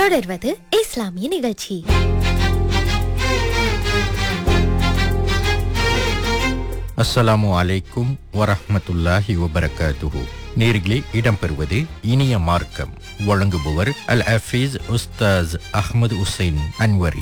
தொடர்வது இஸ்லாமிய நிகழ்ச்சி அஸ்ஸலாமு அலைக்கும் வரஹ்மத்துல்லாஹி வபரகாத்துஹு நேர்களே இடம்பெறுவது இனிய மார்க்கம் வழங்குபவர் அல் ஹஃபீஸ் உஸ்தாஸ் அஹ்மது உசைன் அன்வரி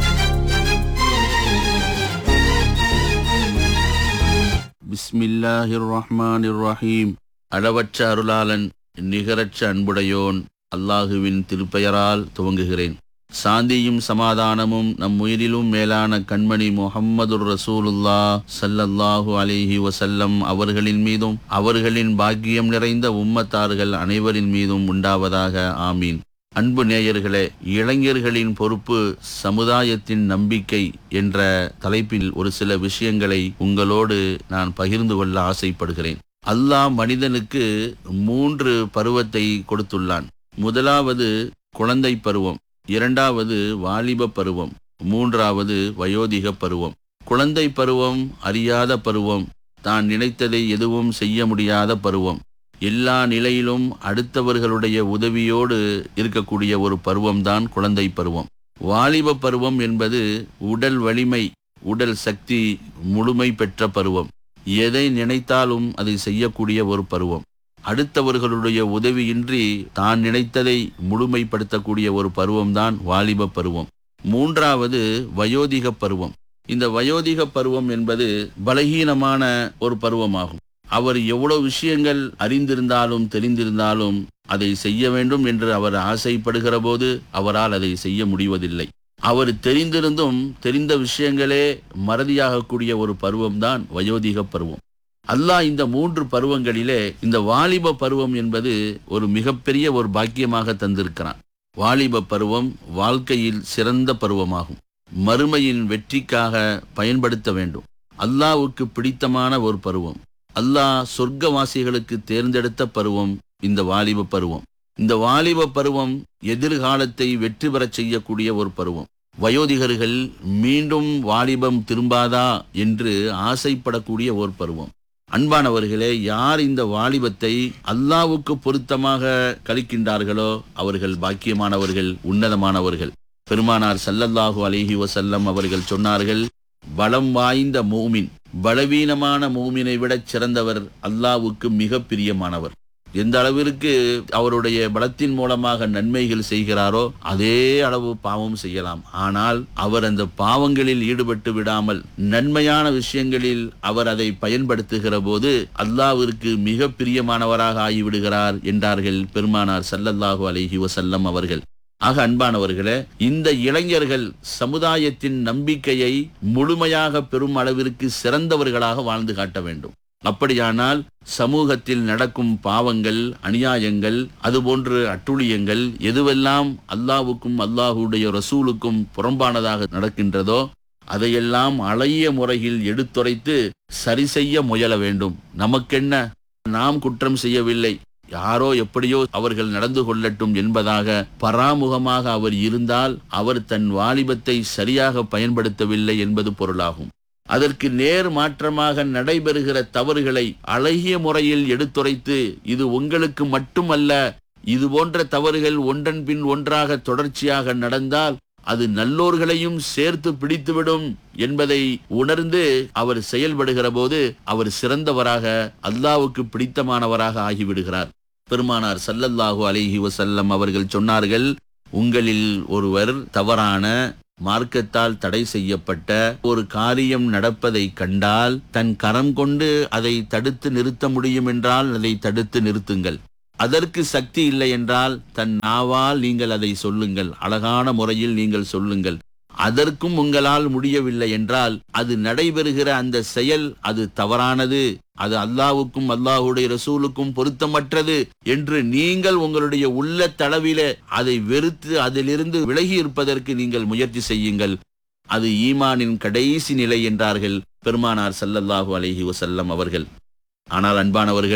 பிஸ்மில்லாஹிர் ரஹ்மானிர் ரஹீம் அளவற்ற அருளாளன் நிகரற்ற அன்புடையோன் அல்லாஹுவின் திருப்பெயரால் துவங்குகிறேன் சாந்தியும் சமாதானமும் நம் உயிரிலும் மேலான கண்மணி முஹம்மதுர் ரசூலுல்லா ஸல்லல்லாஹு அலைஹி வஸல்லம் அவர்களின் மீதும் அவர்களின் பாக்கியம் நிறைந்த உம்மத்தார்கள் அனைவரின் மீதும் உண்டாவதாக ஆமீன் அன்பு நேயர்களே இளைஞர்களின் பொறுப்பு சமுதாயத்தின் நம்பிக்கை என்ற தலைப்பில் ஒரு சில விஷயங்களை உங்களோடு நான் பகிர்ந்து கொள்ள ஆசைப்படுகிறேன் அல்லாஹ் மனிதனுக்கு மூன்று பருவத்தை கொடுத்துள்ளான் முதலாவது குழந்தை பருவம் இரண்டாவது வாலிப பருவம் மூன்றாவது வயோதிக பருவம் குழந்தை பருவம் அறியாத பருவம் தான் நினைத்ததை எதுவும் செய்ய முடியாத பருவம் எல்லா நிலையிலும் அடுத்தவர்களுடைய உதவியோடு இருக்கக்கூடிய ஒரு பருவம்தான் குழந்தை பருவம் வாலிப பருவம் என்பது உடல் வலிமை உடல் சக்தி முழுமை பெற்ற பருவம் எதை நினைத்தாலும் அதை செய்யக்கூடிய ஒரு பருவம் அடுத்தவர்களுடைய உதவியின்றி தான் நினைத்ததை முழுமைப்படுத்தக்கூடிய ஒரு பருவம்தான் வாலிப பருவம் மூன்றாவது வயோதிக பருவம் இந்த வயோதிக பருவம் என்பது பலகீனமான ஒரு பருவமாகும் அவர் எவ்வளவு விஷயங்கள் அறிந்திருந்தாலும் தெரிந்திருந்தாலும் அதை செய்ய வேண்டும் என்று அவர் ஆசைப்படுகிற போது அவரால் அதை செய்ய முடிவதில்லை அவர் தெரிந்திருந்தும் தெரிந்த விஷயங்களே மறதியாகக்கூடிய ஒரு பருவம்தான் வயோதிக பருவம் அல்லாஹ் இந்த மூன்று பருவங்களிலே இந்த வாலிப பருவம் என்பது ஒரு மிகப்பெரிய ஒரு பாக்கியமாக தந்திருக்கிறான் வாலிப பருவம் வாழ்க்கையில் சிறந்த பருவமாகும் மறுமையின் வெற்றிக்காக பயன்படுத்த வேண்டும் அல்லாவுக்கு பிடித்தமான ஒரு பருவம் அல்லாஹ் சொர்க்கவாசிகளுக்கு தேர்ந்தெடுத்த பருவம் இந்த வாலிப பருவம் இந்த வாலிப பருவம் எதிர்காலத்தை வெற்றி பெறச் செய்யக்கூடிய ஒரு பருவம் வயோதிகர்கள் மீண்டும் வாலிபம் திரும்பாதா என்று ஆசைப்படக்கூடிய ஒரு பருவம் அன்பானவர்களே யார் இந்த வாலிபத்தை அல்லாவுக்கு பொருத்தமாக கழிக்கின்றார்களோ அவர்கள் பாக்கியமானவர்கள் உன்னதமானவர்கள் பெருமானார் சல்லல்லாஹு அலிஹி வசல்லம் அவர்கள் சொன்னார்கள் பலம் வாய்ந்த மூமின் பலவீனமான மூமினை விட சிறந்தவர் அல்லாவுக்கு மிக பிரியமானவர் எந்த அளவிற்கு அவருடைய பலத்தின் மூலமாக நன்மைகள் செய்கிறாரோ அதே அளவு பாவம் செய்யலாம் ஆனால் அவர் அந்த பாவங்களில் ஈடுபட்டு விடாமல் நன்மையான விஷயங்களில் அவர் அதை பயன்படுத்துகிற போது அல்லாவிற்கு மிக பிரியமானவராக ஆகிவிடுகிறார் என்றார்கள் பெருமானார் சல்லல்லாஹு அலிஹி வசல்லம் அவர்கள் ஆக அன்பானவர்களே இந்த இளைஞர்கள் சமுதாயத்தின் நம்பிக்கையை முழுமையாக பெறும் அளவிற்கு சிறந்தவர்களாக வாழ்ந்து காட்ட வேண்டும் அப்படியானால் சமூகத்தில் நடக்கும் பாவங்கள் அநியாயங்கள் அதுபோன்று அட்டுழியங்கள் எதுவெல்லாம் அல்லாவுக்கும் அல்லாஹுடைய ரசூலுக்கும் புறம்பானதாக நடக்கின்றதோ அதையெல்லாம் அழகிய முறையில் எடுத்துரைத்து சரி செய்ய முயல வேண்டும் நமக்கென்ன நாம் குற்றம் செய்யவில்லை யாரோ எப்படியோ அவர்கள் நடந்து கொள்ளட்டும் என்பதாக பராமுகமாக அவர் இருந்தால் அவர் தன் வாலிபத்தை சரியாக பயன்படுத்தவில்லை என்பது பொருளாகும் அதற்கு நேர் மாற்றமாக நடைபெறுகிற தவறுகளை அழகிய முறையில் எடுத்துரைத்து இது உங்களுக்கு மட்டுமல்ல இது போன்ற தவறுகள் ஒன்றன் பின் ஒன்றாக தொடர்ச்சியாக நடந்தால் அது நல்லோர்களையும் சேர்த்து பிடித்துவிடும் என்பதை உணர்ந்து அவர் செயல்படுகிற போது அவர் சிறந்தவராக அல்லாவுக்கு பிடித்தமானவராக ஆகிவிடுகிறார் பெருமானார் சல்லல்லாஹு அலிஹி வசல்லம் அவர்கள் சொன்னார்கள் உங்களில் ஒருவர் தவறான மார்க்கத்தால் தடை செய்யப்பட்ட ஒரு காரியம் நடப்பதை கண்டால் தன் கரம் கொண்டு அதை தடுத்து நிறுத்த முடியும் என்றால் அதை தடுத்து நிறுத்துங்கள் அதற்கு சக்தி இல்லை என்றால் தன் நாவால் நீங்கள் அதை சொல்லுங்கள் அழகான முறையில் நீங்கள் சொல்லுங்கள் அதற்கும் உங்களால் முடியவில்லை என்றால் அது நடைபெறுகிற அந்த செயல் அது தவறானது அது அல்லாவுக்கும் அல்லாஹுடைய ரசூலுக்கும் பொருத்தமற்றது என்று நீங்கள் உங்களுடைய உள்ள தளவில அதை வெறுத்து அதிலிருந்து விலகி இருப்பதற்கு நீங்கள் முயற்சி செய்யுங்கள் அது ஈமானின் கடைசி நிலை என்றார்கள் பெருமானார் சல்லல்லாஹு அலஹி வசல்லம் அவர்கள் ஆனால் அன்பானவர்கள்